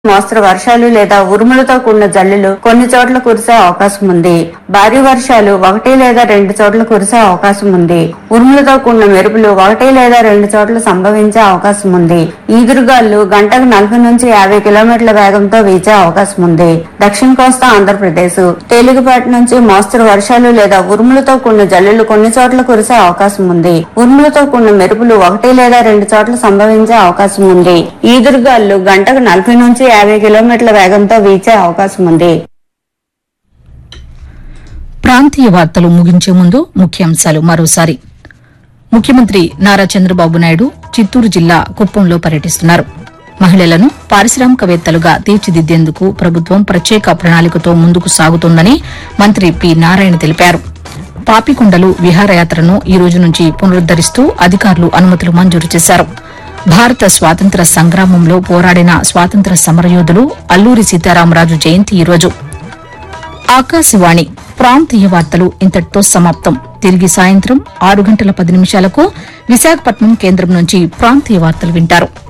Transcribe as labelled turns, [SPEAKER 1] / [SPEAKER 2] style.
[SPEAKER 1] మోస్తరు వర్షాలు లేదా ఉరుములతో కూడిన జల్లులు కొన్ని చోట్ల కురిసే అవకాశం ఉంది భారీ వర్షాలు ఒకటి లేదా రెండు చోట్ల కురిసే అవకాశం ఉంది ఉరుములతో కూడిన మెరుపులు ఒకటి లేదా రెండు చోట్ల సంభవించే అవకాశం ఉంది ఈదురుగాలు గంటకు నలభై నుంచి యాభై కిలోమీటర్ల వేగంతో వీచే అవకాశం ఉంది దక్షిణ కోస్తా ఆంధ్రప్రదేశ్ తేలికపాటి నుంచి మోస్తరు వర్షాలు లేదా ఉరుములతో కూడిన జల్లులు కొన్ని చోట్ల కురిసే అవకాశం ఉంది ఉరుములతో కూడిన మెరుపులు ఒకటి లేదా రెండు చోట్ల సంభవించే అవకాశం ఉంది ఈదురుగాలు గంటకు నలభై నుంచి యాభై కిలోమీటర్ల వేగంతో వీచే అవకాశం ఉంది
[SPEAKER 2] ప్రాంతీయ వార్తలు ముగించే ముందు ముఖ్యాంశాలు మరోసారి ముఖ్యమంత్రి నారా చంద్రబాబు నాయుడు చిత్తూరు జిల్లా కుప్పంలో పర్యటిస్తున్నారు మహిళలను పారిశ్రామికవేత్తలుగా తీర్చిదిద్దేందుకు ప్రభుత్వం ప్రత్యేక ప్రణాళికతో ముందుకు సాగుతోందని మంత్రి పి నారాయణ తెలిపారు పాపికొండలు విహారయాత్రను ఈ రోజు నుంచి పునరుద్దరిస్తూ అధికారులు అనుమతులు మంజూరు చేశారు భారత స్వాతంత్ర సంగ్రామంలో పోరాడిన స్వాతంత్ర సమరయోధులు అల్లూరి సీతారామరాజు జయంతి ఈ రోజు ఆకాశవాణి ప్రాంతీయ వార్తలు ఇంతటితో సమాప్తం తిరిగి సాయంత్రం ఆరు గంటల పది నిమిషాలకు విశాఖపట్నం కేంద్రం నుంచి ప్రాంతీయ వార్తలు వింటారు